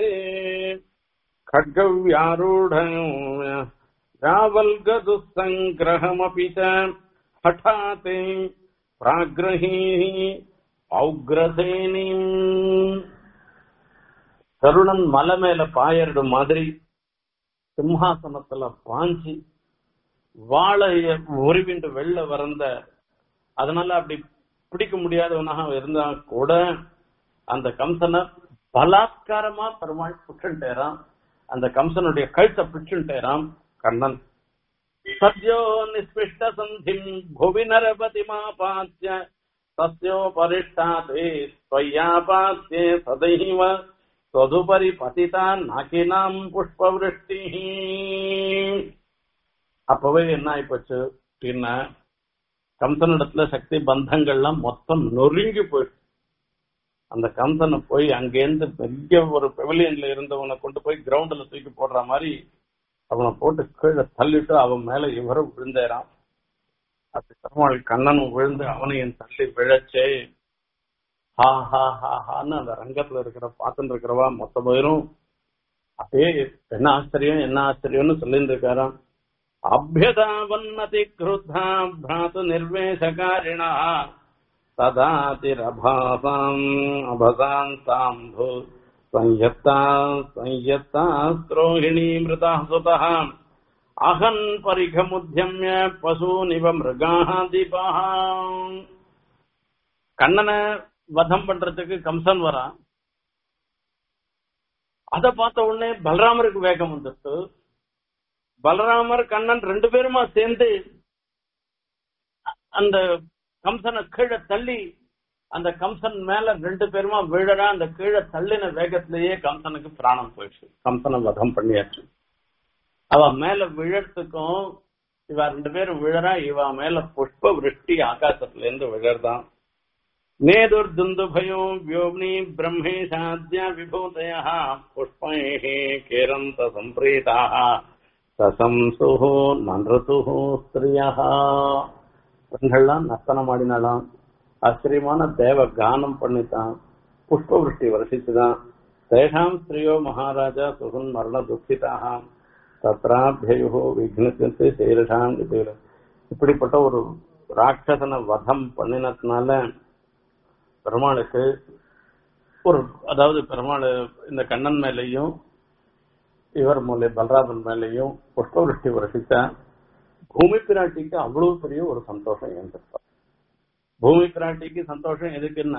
[SPEAKER 1] खड्गव्यारूढ रावल्गदुःसङ्ग्रहमपि च हठात् प्राग्रहीः औग्रसेनीम् கருணன் மலை மேல பாயறது மாதிரி சிம்ஹாசனத்துல பாஞ்சி வாழைய உருவிண்டு வெளில வரந்த அதனால அப்படி பிடிக்க முடியாதவனாக இருந்தா கூட அந்த கம்சனை பலாத்காரமா பெருமாள் புட்டுட்டாராம் அந்த கம்சனுடைய கழுத்தை பிடிச்சுட்டேராம் கண்ணன் சத்யோ நிஸ்பிஷ்ட சந்திம் புவி நரபதிமாபாத்திய தஸ்யோபரிஷ்டாதே ஸ்வய்யாபாத்தியே சதைவ தொதுபரி பதிதா நாக்கினாம் புஷ்பவிருஷ்டி அப்பவே என்ன ஆயிப்போச்சு அப்படின்னா கம்சனிடத்துல சக்தி பந்தங்கள்லாம் மொத்தம் நொறுங்கி போயிடுச்சு அந்த கம்சனை போய் அங்கேருந்து பெரிய ஒரு பெவிலியன்ல இருந்தவனை கொண்டு போய் கிரவுண்ட்ல தூக்கி போடுற மாதிரி அவனை போட்டு கீழே தள்ளிட்டு அவன் மேல இவரும் விழுந்தேறான் அப்படி பெருமாள் கண்ணனும் விழுந்து அவனையும் தள்ளி விழச்சே ஹா ஹா ஹா ஹான்னு அந்த ரங்கத்துல இருக்கிற பார்த்துட்டு இருக்கிறவா மொத்த பேரும் அப்படியே என்ன ஆச்சரியம் என்ன ஆச்சரியம்னு சொல்லிட்டு இருக்காராம் அபியதாவன்னதி கிருத்தா பிராத்து நிர்வேசகாரிணா ததாதிரபாசாம் அபசாந்தாம்பு संयत्ता संयत्ता द्रोहिणी मृता सुतः अहन् परिघमुद्यम्य பசூனிவ மிருகாः தீபாः கண்ணனை வதம் பண்றதுக்கு கம்சன் வரான் அத பார்த்த உடனே பலராமருக்கு வேகம் வந்துட்டு பலராமர் கண்ணன் ரெண்டு பேருமா சேர்ந்து அந்த கம்சனை கீழே தள்ளி அந்த கம்சன் மேல ரெண்டு பேருமா விழறா அந்த கீழே தள்ளின வேகத்திலேயே கம்சனுக்கு பிராணம் போயிடுச்சு கம்சனை வதம் பண்ணியாச்சு அவ மேல விழறதுக்கும் இவ ரெண்டு பேரும் விழறா இவ மேல புஷ்ப விருஷ்டி ஆகாசத்துல இருந்து விழறதான் நேதுர் துந்துபயம் வியோம்னி பிரம்மே சாத்திய விபூதய புஷ்பைஹே கேரந்த சம்பிரீதாக சசம்சுஹோ நன்றுதுஹோ ஸ்திரியா பெண்கள்லாம் நர்த்தனம் ஆடினாலாம் ஆச்சரியமான தேவ கானம் பண்ணித்தான் புஷ்ப விருஷ்டி வருஷிச்சுதான் தேஷாம் ஸ்திரியோ மகாராஜா சுகன் மரண துக்கிதாக தத்ராபியோ விக்னத்து சேரஷாம் இப்படிப்பட்ட ஒரு ராட்சசனை வதம் பண்ணினதுனால பெருமாளுக்கு ஒரு அதாவது பெருமாள் இந்த கண்ணன் மேலேயும் இவர் மூலை பலராமன் மேலேயும் புஷ்ப விருஷ்டி வருஷிச்சா பூமி பிராட்டிக்கு அவ்வளவு பெரிய ஒரு சந்தோஷம் ஏற்பட்டார் பூமி பிராட்டிக்கு சந்தோஷம் எதுக்குன்னா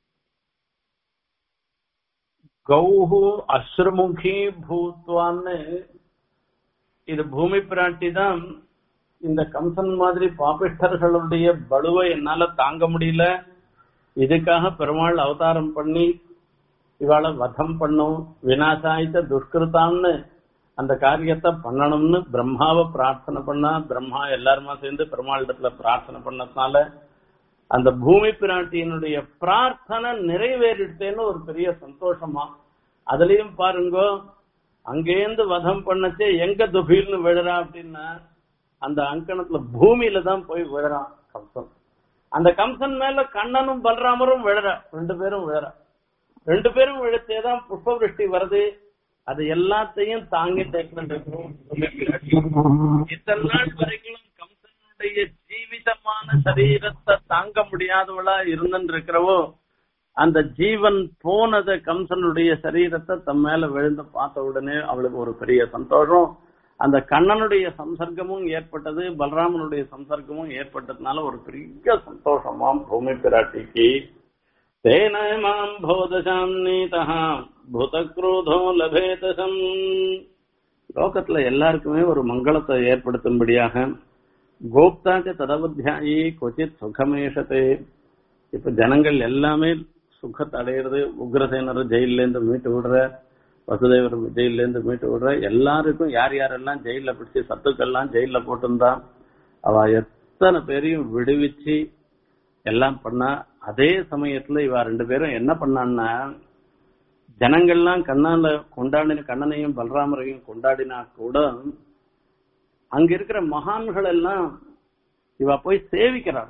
[SPEAKER 1] கௌஹு அஸ்ரமுகி பூத்வான்னு இது பூமி பிராட்டி தான் இந்த கம்சன் மாதிரி பாபிஷ்டர்களுடைய பலுவை என்னால தாங்க முடியல இதுக்காக பெருமாள் அவதாரம் பண்ணி இவாளை வதம் பண்ணும் வினாசாயித்த துஷ்கிருத்தான்னு அந்த காரியத்தை பண்ணணும்னு பிரம்மாவை பிரார்த்தனை பண்ணா பிரம்மா எல்லாருமா சேர்ந்து பெருமாள் இடத்துல பிரார்த்தனை பண்ணதுனால அந்த பூமி பிராட்டியினுடைய பிரார்த்தனை நிறைவேறிட்டேன்னு ஒரு பெரிய சந்தோஷமா அதுலயும் பாருங்க அங்கேருந்து வதம் பண்ணச்சே எங்க துபீர்னு விழுறா அப்படின்னா அந்த அங்கணத்துல பூமியில தான் போய் விழுறான் கம்சன் அந்த கம்சன் மேல கண்ணனும் பலராமரும் விழற ரெண்டு பேரும் விழற ரெண்டு பேரும் விழுத்தேதான் புஷ்ப விருஷ்டி வருது அது எல்லாத்தையும் தாங்கி தேக்கணும் இத்தனை நாள் வரைக்கும் கம்சனுடைய ஜீவிதமான சரீரத்தை தாங்க முடியாதவளா இருந்துட்டு இருக்கிறவோ அந்த ஜீவன் போனத கம்சனுடைய சரீரத்தை தம் மேல விழுந்து பார்த்த உடனே அவளுக்கு ஒரு பெரிய சந்தோஷம் அந்த கண்ணனுடைய சம்சர்க்கமும் ஏற்பட்டது பலராமனுடைய சம்சர்க்கமும் ஏற்பட்டதுனால ஒரு பெரிய சந்தோஷமாம் பூமி பிராட்டிக்கு தேன மாம் போதசாம் நீதா பூதக்ரோதோ லபேதசம் லோகத்துல எல்லாருக்குமே ஒரு மங்களத்தை ஏற்படுத்தும்படியாக கோப்தாச்ச ததவத்தியாயி கொச்சித் சுகமேஷத்தை இப்ப ஜனங்கள் எல்லாமே சுகத்தை அடையிறது உக்ரசேனர் ஜெயில இருந்து மீட்டு விடுற வசுதேவர் ஜெயில இருந்து மீட்டு விடுற எல்லாருக்கும் யார் யாரெல்லாம் ஜெயில பிடிச்சி சத்துக்கள்லாம் ஜெயில போட்டிருந்தா அவ எத்தனை பேரையும் விடுவிச்சு எல்லாம் பண்ணா அதே சமயத்துல இவ ரெண்டு பேரும் என்ன பண்ணான்னா ஜனங்கள்லாம் கண்ணால கொண்டாடின கண்ணனையும் பலராமரையும் கொண்டாடினா கூட அங்க இருக்கிற மகான்கள் எல்லாம் இவ போய் சேவிக்கிறாள்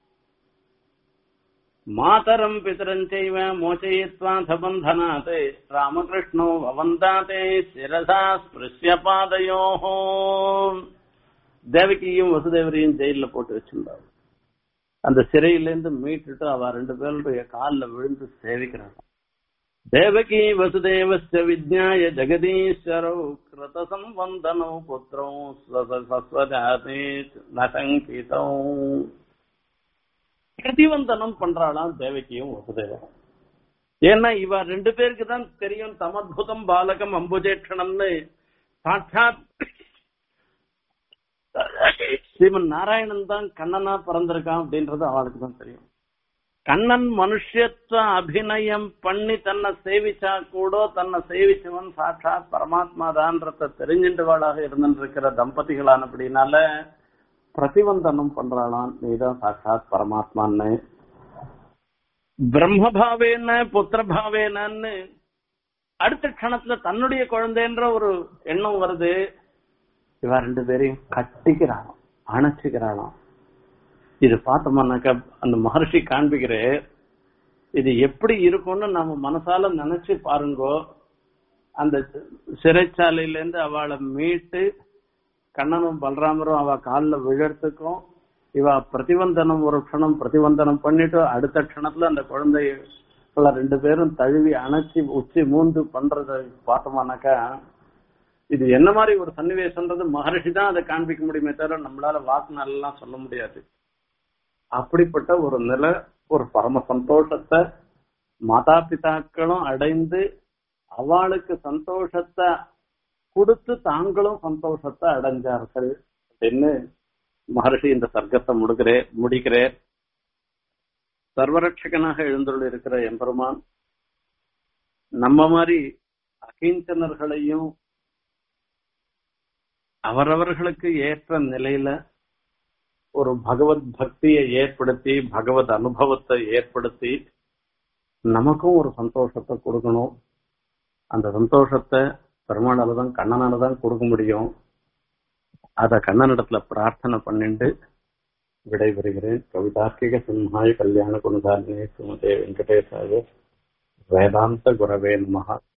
[SPEAKER 1] மாதரம் பிதரஞ்சைவ மோச்சயித்வாத பந்தனாத் ராமகிருஷ்ணோ வவந்தாதே சிரசா ஸ்பிருஷ்ய பாதையோஹோ தேவகியும் வசுதேவரையும் ஜெயில போட்டு வச்சிருந்தார் அந்த சிறையிலேருந்து மீட்டுட்டு அவ ரெண்டு பேருடைய காலில் விழுந்து சேவிக்கிறாங்க தேவகி வசுதேவஸ்ய விஜ்ஞாய ஜெகதீஸ்வரோ கிருத சம்பந்தனோ புத்திரோ சஸ்வஜாதே நசங்கீதோ பிரதிவந்தனம் பண்றாளாம் தேவகியும் வசுதேவரும் ஏன்னா இவ ரெண்டு பேருக்கு தான் தெரியும் தமத்புதம் பாலகம் அம்புஜேட்சணம்னு சாட்சாத் ஸ்ரீமன் நாராயணன் தான் கண்ணனா பிறந்திருக்கான் அப்படின்றது அவளுக்கு தான் தெரியும் கண்ணன் மனுஷத்துவ அபிநயம் பண்ணி தன்னை சேவிச்சா கூட தன்னை சேவிச்சவன் சாட்சாத் பரமாத்மா தான்றத தெரிஞ்சின்றவாளாக இருந்திருக்கிற தம்பதிகளானபடினால பிரதிவந்தனம் பண்றாளாம் நீதான் சாட்சாத் பரமாத்மான்னு பிரம்மபாவேன புத்திரபாவேனன்னு அடுத்த க்ஷணத்துல தன்னுடைய குழந்தைன்ற ஒரு எண்ணம் வருது இவ ரெண்டு பேரையும் கட்டிக்கிறாளாம் அணைச்சுக்கிறாளாம் இது பார்த்தோம்னாக்கா அந்த மகர்ஷி காண்பிக்கிறே இது எப்படி இருக்கும்னு நம்ம மனசால நினைச்சு பாருங்கோ அந்த சிறைச்சாலையில இருந்து அவளை மீட்டு கண்ணனும் பலராமரும் அவ காலில் விழறதுக்கும் இவ பிரதிவந்தனம் ஒரு க்ஷணம் பிரதிவந்தனம் பண்ணிட்டு அடுத்த க்ஷணத்துல அந்த குழந்தைகளை ரெண்டு பேரும் தழுவி அணைச்சி உச்சி மூந்து பண்றத பார்த்தோம்னாக்கா இது என்ன மாதிரி ஒரு சன்னிவேசம்ன்றது மகர்ஷி தான் அதை காண்பிக்க முடியுமே தவிர நம்மளால வாக்குனாலாம் சொல்ல முடியாது அப்படிப்பட்ட ஒரு நிலை ஒரு பரம சந்தோஷத்தை மாதா பிதாக்களும் அடைந்து அவளுக்கு சந்தோஷத்தை கொடுத்து தாங்களும் சந்தோஷத்தை அடைஞ்சார்கள் அப்படின்னு மகர்ஷி இந்த சர்க்கத்தை முடுக்கிறே முடிக்கிறே சர்வரட்சகனாக எழுந்துள்ள இருக்கிற எம்பெருமான் நம்ம மாதிரி அகிஞ்சனர்களையும் அவரவர்களுக்கு ஏற்ற நிலையில ஒரு பகவத் பக்தியை ஏற்படுத்தி பகவத் அனுபவத்தை ஏற்படுத்தி நமக்கும் ஒரு சந்தோஷத்தை கொடுக்கணும் அந்த சந்தோஷத்தை பெருமானால தான் கண்ணனால தான் கொடுக்க முடியும் அத கண்ணனிடத்துல பிரார்த்தனை பண்ணிட்டு விடைபெறுகிறேன் கவிதார்க்கிக சிம்ஹாய கல்யாண குணதாரிணே சுமதே வெங்கடேசாய வேதாந்த குரவே நமஹா